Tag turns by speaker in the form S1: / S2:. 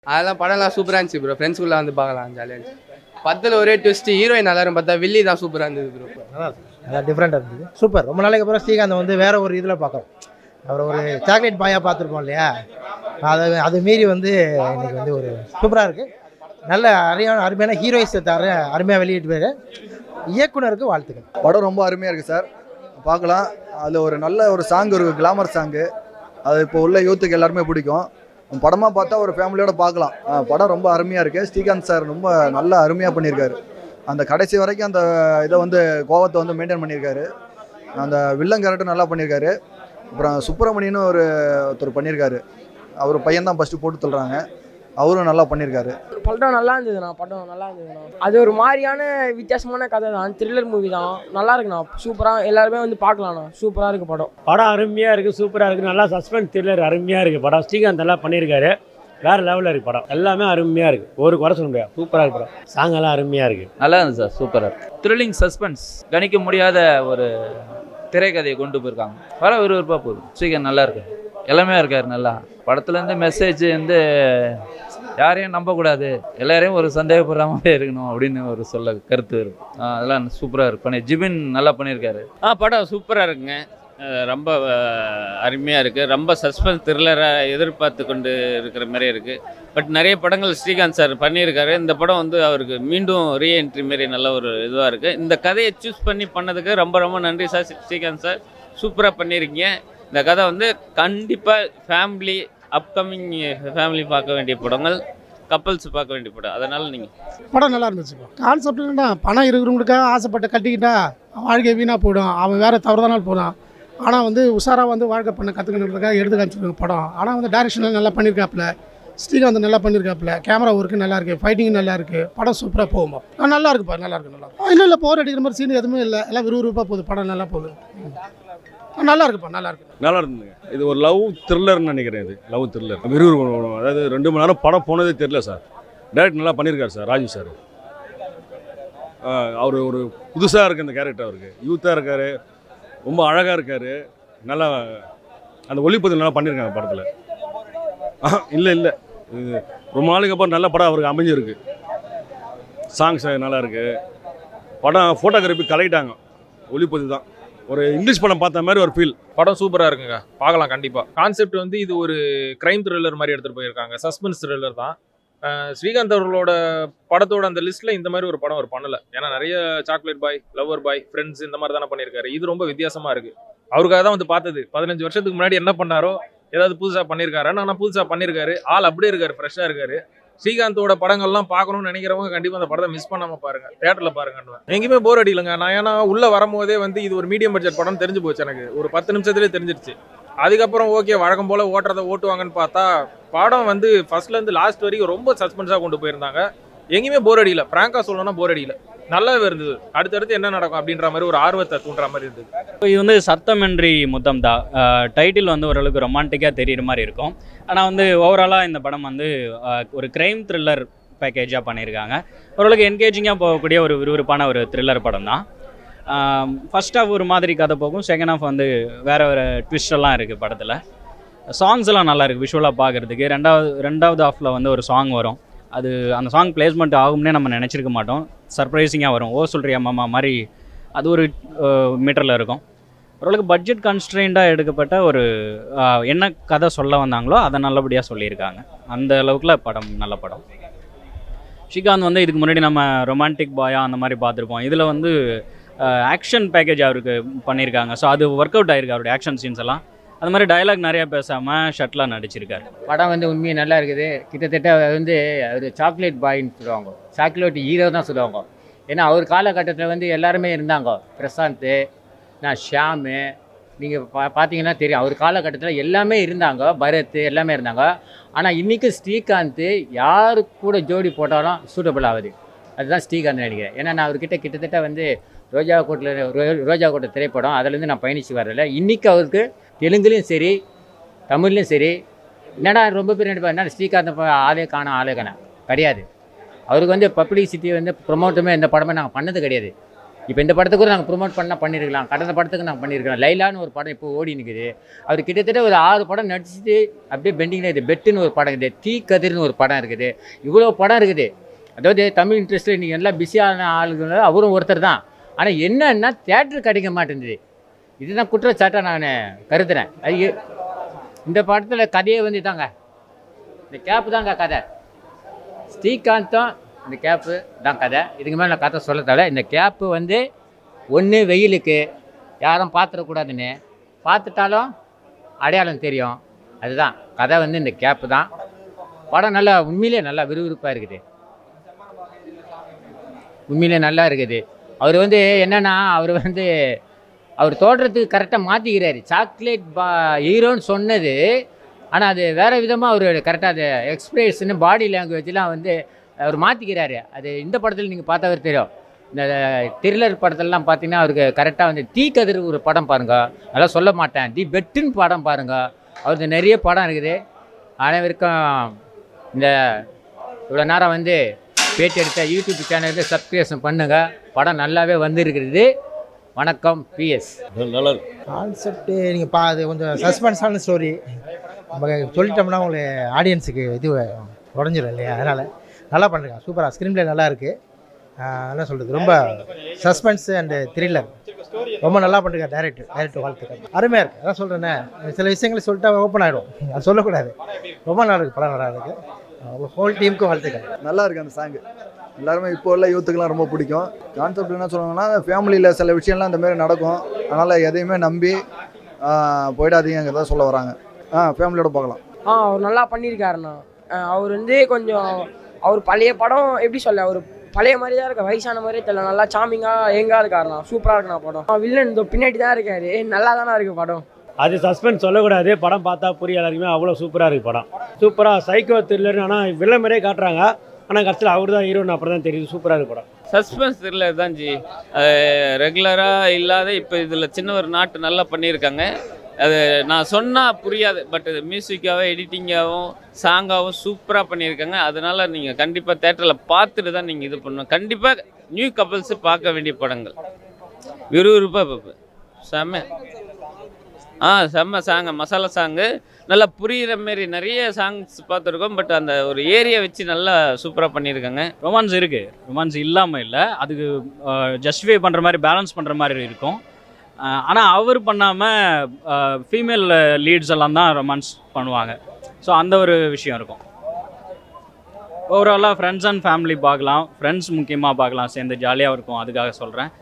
S1: அதெல்லாம் படம்லாம் சூப்பராக இருந்துச்சு ப்ரோ ஃப்ரெண்ட்ஸ்குள்ளே வந்து பார்க்கலாம் ஜாலியாக இருந்துச்சு பத்தில் ஒரே ட்விஸ்ட் ஹீரோயின் நல்லா இருக்கும் பார்த்தா வில்லி தான் சூப்பராக இருந்தது ப்ரோ
S2: நல்லா இருக்கு. நல்லா டிஃப்ரெண்ட்டாக இருந்தது சூப்பர் ரொம்ப நாளைக்கு அப்புறம் ஸ்ரீகாந்த் வந்து வேற ஒரு இதில் பார்க்குறோம் அவர் ஒரு சாக்லேட் பாயாக பார்த்துருப்போம் இல்லையா அதை அது மீறி வந்து இன்னைக்கு வந்து ஒரு சூப்பராக இருக்குது நல்ல அருமையான அருமையான ஹீரோயிஸை தவிர அருமையாக வெளியிட்டு இயக்குனருக்கு வாழ்த்துக்கள்
S3: படம் ரொம்ப அருமையாக இருக்குது சார் பார்க்கலாம் அதில் ஒரு நல்ல ஒரு சாங் இருக்குது கிளாமர் சாங்கு அது இப்போ உள்ள யூத்துக்கு எல்லாருமே பிடிக்கும் படமாக பார்த்தா ஒரு ஃபேமிலியோட பார்க்கலாம் ஆ, படம் ரொம்ப அருமையாக இருக்குது ஸ்ரீகாந்த் சார் ரொம்ப நல்லா அருமையாக பண்ணியிருக்காரு அந்த கடைசி வரைக்கும் அந்த இதை வந்து கோவத்தை வந்து மெயின்டைன் பண்ணியிருக்காரு அந்த வில்லன் கேரக்டர் நல்லா பண்ணியிருக்காரு அப்புறம் சுப்பிரமணியன்னு ஒரு ஒருத்தர் பண்ணியிருக்காரு அவர் பையன் தான் ஃபஸ்ட்டு போட்டு சொல்கிறாங்க அவரும் நல்லா பண்ணியிருக்காரு
S4: படம் நல்லா இருந்ததுண்ணா படம் நல்லா இருந்ததுண்ணா அது ஒரு மாதிரியான வித்தியாசமான கதை தான் த்ரில்லர் மூவி தான் நல்லா இருக்குண்ணா சூப்பராக எல்லாருமே வந்து பார்க்கலாண்ணா சூப்பராக இருக்கு படம்
S5: படம் அருமையாக இருக்குது சூப்பராக இருக்குது நல்லா சஸ்பென்ஸ் த்ரில்லர் அருமையாக இருக்குது படம் ஸ்ரீகாந்த் நல்லா பண்ணியிருக்காரு வேறு லெவலில் இருக்குது படம் எல்லாமே அருமையாக இருக்குது ஒரு குறை சொல்ல முடியாது சூப்பராக இருக்கு படம் சாங் எல்லாம் அருமையாக இருக்குது
S6: நல்லா இருந்துச்சு சார் சூப்பராக த்ரில்லிங் சஸ்பென்ஸ் கணிக்க முடியாத ஒரு திரைக்கதையை கொண்டு போயிருக்காங்க வர விறுவிறுப்பாக போகுது ஸ்ரீகாந்த் நல்லா இருக்கு எல்லாமே இருக்காரு நல்லா படத்துலேருந்து மெசேஜ் வந்து யாரையும் நம்பக்கூடாது எல்லாரையும் ஒரு சந்தேகப்படாமலே இருக்கணும் அப்படின்னு ஒரு சொல்ல கருத்து இருக்கு ஆ, அதெல்லாம் சூப்பராக இருக்கு பண்ணி ஜிபின் நல்லா பண்ணியிருக்காரு
S7: ஆ படம் சூப்பராக இருக்குங்க அஹ் ரொம்ப அருமையாக இருக்குது ரொம்ப சஸ்பென்ஸ் த்ரில்லராக எதிர்பார்த்து கொண்டு இருக்கிற மாதிரி இருக்குது பட் நிறைய படங்கள் ஸ்ரீகாந்த் சார் பண்ணியிருக்காரு இந்த படம் வந்து அவருக்கு மீண்டும் ரீஎன்ட்ரி மாரி நல்ல ஒரு இதுவாக இருக்குது இந்த கதையை சூஸ் பண்ணி பண்ணதுக்கு ரொம்ப ரொம்ப நன்றி சார் ஸ்ரீகாந்த் சார் சூப்பராக பண்ணியிருக்கீங்க இந்த கதை வந்து கண்டிப்பாக ஃபேமிலி அப்கமிங் ஃபேமிலி பார்க்க வேண்டிய படங்கள் கப்பல்ஸ் பார்க்க வேண்டிய படம் அதனால் நீங்கள்
S8: படம் நல்லா இருந்துச்சு கான்செப்ட் என்னடா பணம் இருக்கிறவங்களுக்காக ஆசைப்பட்டு கட்டிக்கிட்டா வாழ்க்கை வீணாக போயிடும் அவன் வேறு தவறுதானால் போகிறான் ஆனால் வந்து உஷாராக வந்து வாழ்க்கை பண்ண கற்றுக்கணுன்றதுக்காக எடுத்து காமிச்சிருக்காங்க படம் ஆனால் வந்து டைரக்ஷன் நல்லா பண்ணியிருக்காப்புல ஸ்ரீகாந்த் நல்லா பண்ணியிருக்காப்புல கேமரா ஒர்க்கு நல்லா இருக்கு ஃபைட்டிங் நல்லா இருக்கு படம் சூப்பராக போகுமா ஆ, நல்லா இருக்குப்பா நல்லா இருக்கு நல்லா இருக்கு இல்லை இல்லை போர் அடிக்கிற மாதிரி சீன் எதுவுமே இல்லை எல்லாம் விறுவிறுப்பாக போகுது படம் நல்லா போகுது ம். ஆ, நல்லா இருக்குப்பா நல்லா இருக்கு
S9: நல்லா இருந்ததுங்க இது ஒரு லவ் த்ரில்லர்னு நினைக்கிறேன் இது லவ் த்ரில்லர் விறுவிறுப்பு அதாவது ரெண்டு மணி நேரம் படம் போனதே தெரியல சார் டேரக்ட் நல்லா பண்ணியிருக்காரு சார் ராஜு சார் அவர் ஒரு புதுசாக இருக்குது அந்த கேரக்டர் அவருக்கு யூத்தாக இருக்கார் ரொம்ப அழகாக இருக்கார் நல்லா அந்த ஒளிப்பதிவு நல்லா பண்ணியிருக்காங்க படத்தில் இல்லை இல்லை இது ரொம்ப நாளைக்கு அப்புறம் நல்ல படம் அவருக்கு அமைஞ்சிருக்கு சாங்ஸ் நல்லா இருக்குது படம் ஃபோட்டோகிராஃபி கலையிட்டாங்க ஒளிப்பதிவு தான் ஒரு இங்கிலீஷ் படம் பார்த்த மாதிரி ஒரு ஃபீல்
S10: படம் சூப்பராக இருக்குங்க பார்க்கலாம் கண்டிப்பாக கான்செப்ட் வந்து இது ஒரு கிரைம் த்ரில்லர் மாதிரி எடுத்துகிட்டு போயிருக்காங்க சஸ்பென்ஸ் த்ரில்லர் தான் அஹ் ஸ்ரீகாந்த் அவர்களோட படத்தோட அந்த லிஸ்ட்டில் இந்த மாதிரி ஒரு படம் அவர் பண்ணல ஏன்னா நிறைய chocolate boy lover boy friends இந்த மாதிரி தானே பண்ணியிருக்காரு இது ரொம்ப வித்தியாசமாக இருக்குது அவருக்காக தான் வந்து பார்த்தது பதினஞ்சு வருஷத்துக்கு முன்னாடி என்ன பண்ணாரோ ஏதாவது புதுசாக பண்ணியிருக்காரு ஆனால் புதுசாக பண்ணியிருக்காரு ஆள் அப்படியே இருக்காரு ஃப்ரெஷ்ஷாக இருக்காரு ஸ்ரீகாந்தோட படங்கள்லாம் பார்க்கணும்னு நினைக்கிறவங்க கண்டிப்பாக அந்த படத்தை மிஸ் பண்ணாம பாருங்க தேட்டரில் பாருங்க எங்கேயுமே போர் அடிக்கலங்க நான் ஏன்னா உள்ள வரும்போதே வந்து இது ஒரு மீடியம் பட்ஜெட் படம் தெரிஞ்சு போச்சு எனக்கு ஒரு பத்து நிமிஷத்துலேயே தெரிஞ்சிருச்சு அதுக்கப்புறம் ஓகே வழக்கம் போல ஓட்டுறதை ஓட்டுவாங்கன்னு பார்த்தா படம் வந்து ஃபர்ஸ்ட்ல இருந்து லாஸ்ட் வரைக்கும் ரொம்ப சஸ்பென்ஸாக கொண்டு போயிருந்தாங்க எங்கேயுமே போர் அடியில பிராங்கா சொல்லணும்னா போர் அடியில நல்லாவே இருந்தது அடுத்தடுத்து என்ன நடக்கும் அப்படின்ற மாதிரி ஒரு ஆர்வத்தை தூண்டுற மாதிரி இருந்தது
S11: இது வந்து சத்தமின்றி முத்தம் தான் டைட்டில் வந்து ஓரளவுக்கு ரொமான்டிக்காக தெரியுற மாதிரி இருக்கும் ஆனால் வந்து ஓவராலாக இந்த படம் வந்து அஹ், ஒரு கிரைம் த்ரில்லர் பேக்கேஜாக பண்ணியிருக்காங்க ஓரளவுக்கு என்கேஜிங்காக போகக்கூடிய ஒரு விறுவிறுப்பான ஒரு த்ரில்லர் படம் தான் ஃபர்ஸ்ட் ஹாஃப் ஒரு மாதிரி கதை போகும் செகண்ட் ஹாஃப் வந்து வேறு வேறு ட்விஸ்ட் எல்லாம் இருக்குது படத்தில் சாங்ஸ் எல்லாம் நல்லா இருக்குது விஷுவலாக பார்க்குறதுக்கு ரெண்டாவது ரெண்டாவது ஹாஃபில் வந்து ஒரு சாங் வரும் அது அந்த சாங் பிளேஸ்மெண்ட் ஆகும்னே நம்ம நினச்சிருக்க மாட்டோம் சர்ப்ரைசிங்காக வரும் ஓ சொல்கிறியா மாமா மாதிரி அது ஒரு மீட்டரில் இருக்கும் ஓரளவுக்கு பட்ஜெட் கன்ஸ்ட்ரெயின்டாக எடுக்கப்பட்ட ஒரு ஆஹ், என்ன கதை சொல்ல வந்தாங்களோ அதை நல்லபடியாக சொல்லியிருக்காங்க அந்த அளவுக்குல படம் நல்ல படம் ஸ்ரீகாந்த் வந்து இதுக்கு முன்னாடி நம்ம ரொமான்டிக் பாயா அந்த மாதிரி பார்த்துருப்போம் இதில் வந்து ஆக்ஷன் பேக்கேஜ் அவருக்கு பண்ணியிருக்காங்க ஸோ அது ஒர்க் அவுட் ஆயிருக்கு அவருடைய ஆக்ஷன் சீன்ஸ் எல்லாம் அது மாதிரி டயலாக் நிறையா பேசாமல் ஷட்லாக நடிச்சிருக்காரு
S12: படம் வந்து உண்மையாக நல்லா இருக்குது கிட்டத்தட்ட அது வந்து ஒரு சாக்லேட் பாய்ன்னு சொல்லுவாங்க சாக்லேட் ஹீரோ தான் சொல்லுவாங்க ஏன்னா அவர் காலகட்டத்தில் வந்து எல்லாருமே இருந்தாங்க பிரசாந்த் நான் ஷியாமு நீங்கள் பா பார்த்தீங்கன்னா தெரியும் அவர் காலகட்டத்தில் எல்லாமே இருந்தாங்க பரத் எல்லாமே இருந்தாங்க ஆனால் இன்றைக்கி ஸ்ரீகாந்த் யாரு கூட ஜோடி போட்டாலும் சூட்டபிள் ஆகுது அதுதான் ஸ்ரீகாந்த் நினைக்கிறேன் ஏன்னா நான் அவர்கிட்ட கிட்டத்தட்ட வந்து ரோஜா கோட்டில் ரோஜா கோட்டை திரைப்படம் அதுலேருந்து நான் பயணித்து வரல இன்றைக்கி அவருக்கு தெலுங்குலேயும் சரி தமிழ்லையும் சரி என்னடா ரொம்ப பேர் நினைப்பாங்க என்ன ஸ்ரீகாந்த் ப- ஆளே காணோம் ஆளே காணோம் கிடையாது அவருக்கு வந்து பப்ளிசிட்டி வந்து ப்ரொமோட்டுமே இந்த படமே நாங்கள் பண்ணது கிடையாது இப்போ இந்த படத்துக்கு கூட நாங்கள் ப்ரொமோட் பண்ணால் பண்ணியிருக்கலாம் கடந்த படத்துக்கு நாங்கள் பண்ணியிருக்கலாம் லைலான்னு ஒரு படம் இப்போ ஓடி நிற்குது அவர் கிட்டத்தட்ட ஒரு ஆறு படம் நடிச்சுட்டு அப்படியே பெண்டிங்கில் இருக்குது பெட்டுன்னு ஒரு படம் இருக்குது தீ கதிர்னு ஒரு படம் இருக்குது இவ்வளோ படம் இருக்குது அதாவது தமிழ் இன்ட்ரெஸ்ட்டில் இன்றைக்கி எல்லாம் பிஸியான ஆளுங்க அவரும் ஒருத்தர் தான் ஆனால் என்னன்னா தேட்டர் கிடைக்க மாட்டேங்குது இதுதான் குற்றச்சாட்டாக நான் கருதுறேன் அது எ- இந்த படத்தில் கதையே வந்து தாங்க இந்த கேப்பு தாங்க கதை ஸ்ரீகாந்தும் இந்த கேப்பு தான் கதை இதுக்கு மேலே நான் கதை சொல்ல தேவை இந்த கேப்பு வந்து ஒன்று வெயிலுக்கு யாரும் பார்த்துடக்கூடாதுன்னு பார்த்துட்டாலும் அடையாளம் தெரியும் அதுதான் கதை வந்து இந்த கேப்பு தான் படம் நல்லா உண்மையிலே நல்லா விறுவிறுப்பாக இருக்குது உண்மையிலே நல்லா இருக்குது அவர் வந்து என்னன்னா அவர் வந்து அவர் தோற்றத்துக்கு கரெக்டாக மாற்றிக்கிறாரு சாக்லேட் பா ஹீரோன்னு சொன்னது ஆனால் அது வேறு விதமாக அவர் கரெக்டாக அது எக்ஸ்பிரஷனு பாடி லாங்குவேஜ்லாம் வந்து அவர் மாற்றிக்கிறாரு அது இந்த படத்தில் நீங்கள் பார்த்தவர் தெரியும் இந்த த்ரில்லர் படத்துலலாம் பார்த்தீங்கன்னா அவருக்கு கரெக்டாக வந்து தீ கதிர் ஒரு படம் பாருங்க அதெல்லாம் சொல்ல மாட்டேன் தி பெட்டுன்னு படம் பாருங்க அவருக்கு நிறைய படம் இருக்குது அனைவருக்கும் இந்த இவ்வளோ நேரம் வந்து பேட்டி எடுத்த யூடியூப் சேனலுக்கு சப்ஸ்கிரிப்ஷன் பண்ணுங்க படம் நல்லாவே வந்திருக்கிறது வணக்கம் பிஎஸ்
S9: நல்லா இருக்கு
S2: கான்செப்ட்டு நீங்கள் பா அது கொஞ்சம் சஸ்பென்ஸான ஸ்டோரி நம்ம சொல்லிட்டோம்னா உங்களுக்கு ஆடியன்ஸுக்கு இது உடஞ்சிரும் இல்லையா அதனால் நல்லா பண்ணுறாங்க சூப்பராக ஸ்க்ரீன் ப்ளே நல்லா இருக்குது என்ன சொல்கிறது ரொம்ப சஸ்பென்ஸ் அண்டு த்ரில்லர் ரொம்ப நல்லா பண்ணுறாங்க டேரக்டர் டேரக்டர் வாழ்த்துக்கள் அருமையாக இருக்குது அதான் சொல்கிறேனே சில விஷயங்களை சொல்லிட்டா ஓப்பன் ஆகிடும் அது சொல்லக்கூடாது ரொம்ப நல்லா இருக்குது படம் நல்லா இருக்குது ஹோல் டீமுக்கும் வாழ்த்துக்கள்
S3: நல்லா இருக்கு அந்த சாங்கு எல்லாருமே இப்போ உள்ள யூத்துக்கெல்லாம் ரொம்ப பிடிக்கும் கான்செப்ட் என்ன சொல்லுவாங்கன்னா ஃபேமிலியில் சில விஷயம்லாம் இந்த மாதிரி நடக்கும் அதனால் எதையுமே நம்பி ஆஹ், போயிடாதீங்கிறத சொல்ல வராங்க ஆ ஃபேமிலியோட பார்க்கலாம்
S4: ஆ அவர் நல்லா பண்ணியிருக்காருண்ணா அஹ் அவர் வந்து கொஞ்சம் அவர் பழைய படம் எப்படி சொல்ல அவர் பழைய மாதிரி தான் இருக்க வயசான மாதிரியே தெரியல நல்லா சாமிங்காக எங்கா இருக்காருண்ணா சூப்பராக இருக்குண்ணா படம் வில்லன் இந்த பின்னாடி தான் இருக்காரு நல்லா தானே இருக்கு படம்
S5: அது சஸ்பென்ஸ் சொல்லக்கூடாது படம் பார்த்தா புரிய எல்லாருக்குமே அவ்வளோ சூப்பராக இருக்குது படம் சூப்பராக சைக்கோ த்ரில்லர் ஆனால் வில்ல மாதிரியே காட்டுறாங்க ஆனால் கடைசியில் அவர் தான் ஹீரோன்னு அப்புறம் தான் தெரியுது சூப்பராக இருக்குது படம்
S7: சஸ்பென்ஸ் த்ரில்லர் தான் ஜி ரெகுலராக இல்லாத இப்போ இதில் சின்ன ஒரு நாட்டு நல்லா பண்ணியிருக்காங்க அது நான் சொன்னால் புரியாது பட் இது மியூசிக்காகவும் எடிட்டிங்காகவும் சாங்காகவும் சூப்பராக பண்ணியிருக்காங்க அதனால் நீங்கள் கண்டிப்பாக தேட்டரில் பார்த்துட்டு தான் நீங்கள் இது பண்ணணும் கண்டிப்பாக நியூ கப்பல்ஸு பார்க்க வேண்டிய படங்கள் விறுவிறுப்பாக பார்ப்பேன் செம்ம ஆ செம்ம சாங்க மசாலா சாங்கு நல்லா புரிகிற மாரி நிறைய சாங்ஸ் பார்த்துருக்கோம் பட் அந்த ஒரு ஏரியா வச்சு நல்லா சூப்பராக பண்ணியிருக்காங்க
S11: ரொமான்ஸ் இருக்குது ரொமான்ஸ் இல்லாமல் இல்லை அதுக்கு ஜஸ்டிஃபை பண்ணுற மாதிரி பேலன்ஸ் பண்ணுற மாதிரி இருக்கும் ஆனால் அவர் பண்ணாமல் ஃபீமேல் லீட்ஸ் எல்லாம் தான் ரொமான்ஸ் பண்ணுவாங்க ஸோ அந்த ஒரு விஷயம் இருக்கும் ஓவராலாக ஃப்ரெண்ட்ஸ் அண்ட் ஃபேமிலி பார்க்கலாம் ஃப்ரெண்ட்ஸ் முக்கியமாக பார்க்கலாம் சேர்ந்து ஜாலியாக இருக்கும் அதுக்காக சொல்கிறேன்